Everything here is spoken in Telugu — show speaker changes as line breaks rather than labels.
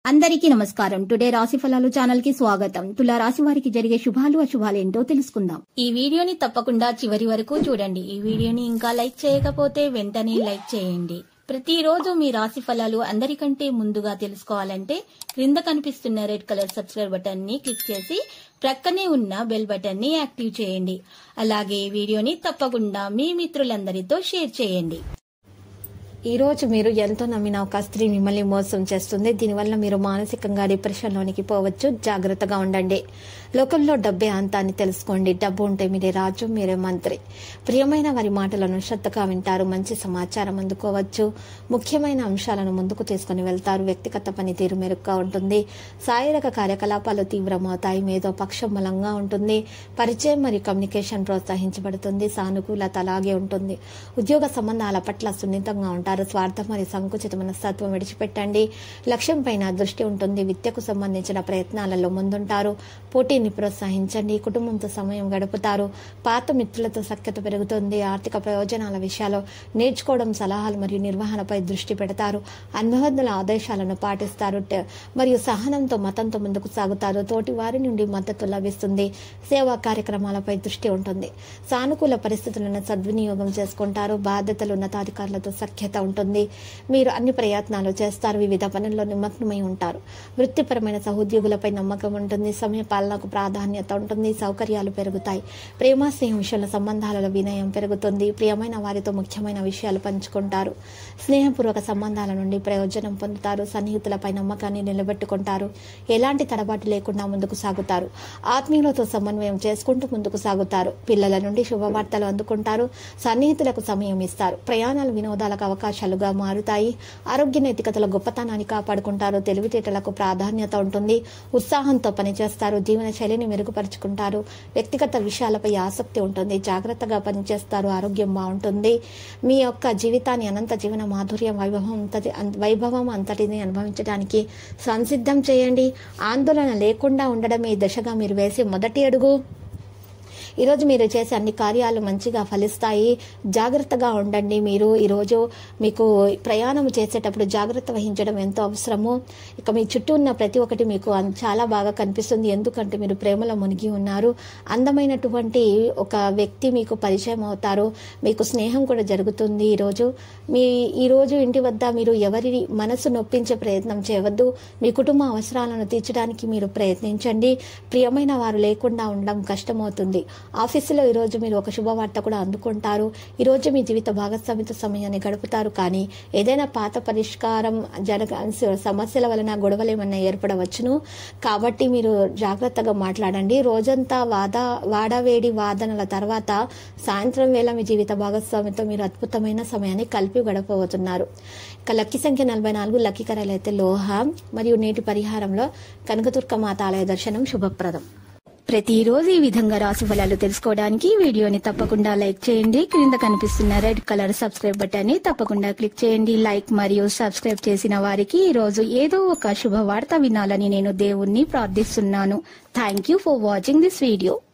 అందరికీ నమస్కారం టుడే రాశి ఫలాలు ఛానల్ కి స్వాగతం తులా రాశి వారికి జరిగే శుభాలు అశుభాలు ఏంటో తెలుసుకుందాం ఈ వీడియోని తప్పకుండా చివరి వరకు చూడండి ఈ వీడియోని ఇంకా లైక్ చేయకపోతే వెంటనే లైక్ చేయండి ప్రతిరోజు మీ రాశి ఫలాలు అందరికంటే ముందుగా తెలుసుకోవాలంటే క్రింద కనిపిస్తున్న రెడ్ కలర్ సబ్స్క్రైబ్ బటన్ ని క్లిక్ చేసి ప్రక్కనే ఉన్న బెల్ బటన్ ని యాక్టివ్ చేయండి అలాగే ఈ వీడియోని తప్పకుండా మీ మిత్రులందరితో షేర్ చేయండి
ఈ రోజు మీరు ఎంతో నమ్మిన ఒక స్త్రీ మిమ్మల్ని మోసం చేస్తుంది దీనివల్ల మీరు మానసికంగా డిప్రెషన్లోనికి పోవచ్చు జాగ్రత్తగా ఉండండి లోకంలో డబ్బే అంతా అని తెలుసుకోండి డబ్బు ఉంటే మీరే రాజు మీరే మంత్రి ప్రియమైన వారి మాటలను శ్రద్ధగా వింటారు మంచి సమాచారం అందుకోవచ్చు ముఖ్యమైన అంశాలను ముందుకు తీసుకుని వెళ్తారు వ్యక్తిగత పనితీరు మెరుగ్గా ఉంటుంది శారీరక కార్యకలాపాలు తీవ్రమవుతాయి మేధో పక్షం బలంగా ఉంటుంది పరిచయం మరియు కమ్యూనికేషన్ ప్రోత్సహించబడుతుంది సానుకూలత అలాగే ఉంటుంది ఉద్యోగ సంబంధాల పట్ల సున్నితంగా ఉంటారు స్వార్థం మరియు సంకుచిత మనస్తత్వం విడిచిపెట్టండి లక్ష్యం పైన దృష్టి ఉంటుంది విద్యకు సంబంధించిన ప్రయత్నాలలో ముందుంటారు పోటీని ప్రోత్సహించండి కుటుంబంతో సమయం గడుపుతారు పాత మిత్రులతో సఖ్యత పెరుగుతుంది ఆర్థిక ప్రయోజనాల విషయాల్లో నేర్చుకోవడం సలహాలు మరియు నిర్వహణపై దృష్టి పెడతారు అనుభవజ్ఞుల ఆదేశాలను పాటిస్తారు ట- మరియు సహనంతో మతంతో ముందుకు సాగుతారు తోటి వారి నుండి మద్దతు లభిస్తుంది సేవా కార్యక్రమాలపై దృష్టి ఉంటుంది సానుకూల పరిస్థితులను సద్వినియోగం చేసుకుంటారు బాధ్యతలు ఉన్నతాధికారులతో సఖ్యత ఉంటుంది మీరు అన్ని ప్రయత్నాలు చేస్తారు వివిధ పనుల్లో నిమగ్నమై ఉంటారు వృత్తిపరమైన సహోద్యోగులపై నమ్మకం ఉంటుంది సమయ పాలనకు ప్రాధాన్యత ఉంటుంది సౌకర్యాలు పెరుగుతాయి ప్రేమ స్నేహం విషయంలో సంబంధాలలో వినయం పెరుగుతుంది ప్రియమైన వారితో ముఖ్యమైన విషయాలు పంచుకుంటారు స్నేహపూర్వక సంబంధాల నుండి ప్రయోజనం పొందుతారు సన్నిహితులపై నమ్మకాన్ని నిలబెట్టుకుంటారు ఎలాంటి తడబాటు లేకుండా ముందుకు సాగుతారు ఆత్మీయులతో సమన్వయం చేసుకుంటూ ముందుకు సాగుతారు పిల్లల నుండి శుభవార్తలు అందుకుంటారు సన్నిహితులకు సమయం ఇస్తారు ప్రయాణాలు వినోదాలకు అవకాశాలుగా మారుతాయి ఆరోగ్య నైతికతల గొప్పతనాన్ని కాపాడుకుంటారు తెలివితేటలకు ప్రాధాన్యత ఉంటుంది ఉత్సాహంతో పనిచేస్తారు జీవన శైలిని మెరుగుపరుచుకుంటారు వ్యక్తిగత విషయాలపై ఆసక్తి ఉంటుంది జాగ్రత్తగా పనిచేస్తారు ఆరోగ్యం బాగుంటుంది మీ యొక్క జీవితాన్ని అనంత జీవన మాధుర్యం వైభవం అంతటి అం- వైభవం అంతటిని అనుభవించడానికి సంసిద్ధం చేయండి ఆందోళన లేకుండా ఉండడమే ఈ దశగా మీరు వేసే మొదటి అడుగు ఈరోజు మీరు చేసే అన్ని కార్యాలు మంచిగా ఫలిస్తాయి జాగ్రత్తగా ఉండండి మీరు ఈరోజు మీకు ప్రయాణం చేసేటప్పుడు జాగ్రత్త వహించడం ఎంతో అవసరము ఇక మీ చుట్టూ ఉన్న ప్రతి ఒక్కటి మీకు అన్- చాలా బాగా కనిపిస్తుంది ఎందుకంటే మీరు ప్రేమలో మునిగి ఉన్నారు అందమైనటువంటి ఒక వ్యక్తి మీకు పరిచయం అవుతారు మీకు స్నేహం కూడా జరుగుతుంది ఈరోజు మీ ఈరోజు ఇంటి వద్ద మీరు ఎవరి మనసు నొప్పించే ప్రయత్నం చేయవద్దు మీ కుటుంబ అవసరాలను తీర్చడానికి మీరు ప్రయత్నించండి ప్రియమైన వారు లేకుండా ఉండడం కష్టమవుతుంది ఆఫీసులో ఈరోజు మీరు ఒక శుభవార్త కూడా అందుకుంటారు ఈరోజు మీ జీవిత భాగస్వామితో సమయాన్ని గడుపుతారు కానీ ఏదైనా పాత పరిష్కారం జరగ సమస్యల వలన గొడవలు ఏమన్నా ఏర్పడవచ్చును కాబట్టి మీరు జాగ్రత్తగా మాట్లాడండి రోజంతా వాద వాడవేడి వాదనల తర్వాత సాయంత్రం వేళ మీ జీవిత భాగస్వామితో మీరు అద్భుతమైన సమయాన్ని కలిపి గడపబోతున్నారు ఇక లక్కీ సంఖ్య నలభై నాలుగు లక్కీ కరాలు అయితే లోహ మరియు నేటి పరిహారంలో కనకదుర్గ మాత ఆలయ దర్శనం శుభప్రదం
ప్రతిరోజు ఈ విధంగా రాశి ఫలాలు తెలుసుకోవడానికి ఈ వీడియోని తప్పకుండా లైక్ చేయండి క్రింద కనిపిస్తున్న రెడ్ కలర్ సబ్స్క్రైబ్ బటన్ ని తప్పకుండా క్లిక్ చేయండి లైక్ మరియు సబ్స్క్రైబ్ చేసిన వారికి ఈ రోజు ఏదో ఒక శుభవార్త వినాలని నేను దేవుణ్ణి ప్రార్థిస్తున్నాను thank you for watching this video